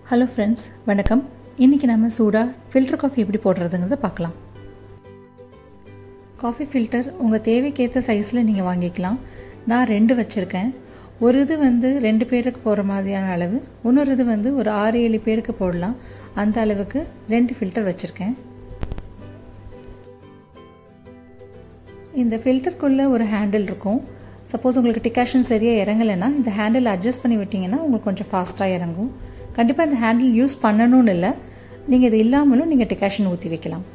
hello friends வணக்கம் இன்றைக்கி நம்ம சூடாக ஃபில்டர் காஃபி எப்படி போடுறதுங்கிறத பார்க்கலாம் காஃபி ஃபில்டர் உங்கள் தேவைக்கேற்ற சைஸில் நீங்கள் வாங்கிக்கலாம் நான் ரெண்டு வச்சுருக்கேன் ஒரு இது வந்து ரெண்டு பேருக்கு போகிற மாதிரியான அளவு இன்னொரு இது வந்து ஒரு ஆறு ஏழு பேருக்கு போடலாம் அந்த அளவுக்கு ரெண்டு ஃபில்டர் வச்சுருக்கேன் இந்த ஃபில்டருக்குள்ளே ஒரு ஹேண்டில் இருக்கும் சப்போஸ் உங்களுக்கு டிகாஷன் சரியாக இறங்கலைன்னா இந்த ஹேண்டில் அட்ஜஸ்ட் பண்ணி விட்டிங்கன்னா உங்களுக்கு கொஞ்சம் ஃபாஸ்ட்டாக இறங்கும் கண்டிப்பாக இந்த ஹேண்டில் யூஸ் பண்ணணும்னு இல்லை நீங்கள் இது இல்லாமலும் நீங்கள் டிகாஷன் ஊற்றி வைக்கலாம்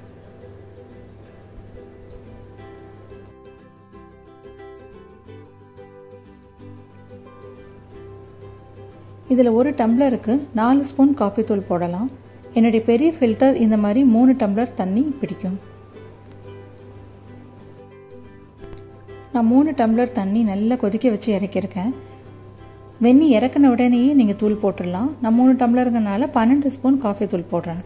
இதில் ஒரு டம்ளருக்கு நாலு ஸ்பூன் காஃபி தூள் போடலாம் என்னுடைய பெரிய ஃபில்டர் இந்த மாதிரி மூணு டம்ளர் தண்ணி பிடிக்கும் நான் மூணு டம்ளர் தண்ணி நல்லா கொதிக்க வச்சு இறக்கியிருக்கேன் வெந்நி இறக்குன உடனேயே நீங்கள் தூள் போட்டுடலாம் நான் மூணு டம்ளருங்கனால பன்னெண்டு ஸ்பூன் காஃபி தூள் போடுறேன்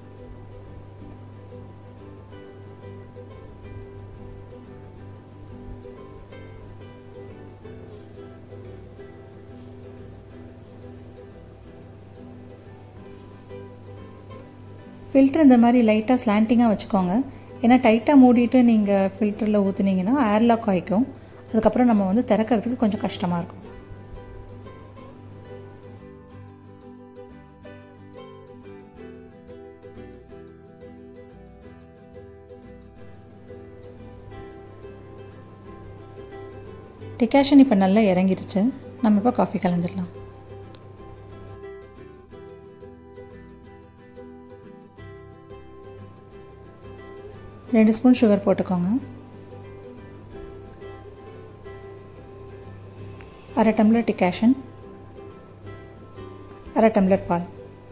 ஃபில்டர் இந்த மாதிரி லைட்டாக ஸ்லாண்டிங்காக வச்சுக்கோங்க ஏன்னா டைட்டாக மூடிட்டு நீங்கள் ஃபில்டரில் ஊற்றுனீங்கன்னா ஏர்லாக் ஆகிக்கும் அதுக்கப்புறம் நம்ம வந்து திறக்கிறதுக்கு கொஞ்சம் கஷ்டமாக இருக்கும் டிகாஷன் இப்போ நல்லா இறங்கிருச்சு நம்ம இப்போ காஃபி கலந்துடலாம் ரெண்டு ஸ்பூன் சுகர் போட்டுக்கோங்க அரை டம்ளர் டிகாஷன் அரை டம்ளர் பால்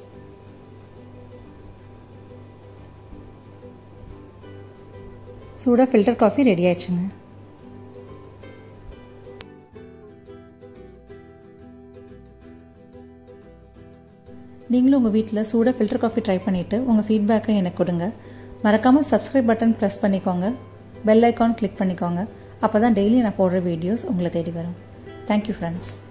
சூடாக ஃபில்டர் காஃபி ரெடி ஆயிடுச்சுங்க நீங்களும் உங்கள் வீட்டில் சூடாக ஃபில்டர் காஃபி ட்ரை பண்ணிவிட்டு உங்கள் ஃபீட்பேக்கை எனக்கு கொடுங்க மறக்காமல் சப்ஸ்கிரைப் பட்டன் ப்ரெஸ் பண்ணிக்கோங்க பெல் ஐக்கான் கிளிக் பண்ணிக்கோங்க அப்போ தான் டெய்லி நான் போடுற வீடியோஸ் உங்களை தேடி வரும் தேங்க்யூ ஃப்ரெண்ட்ஸ்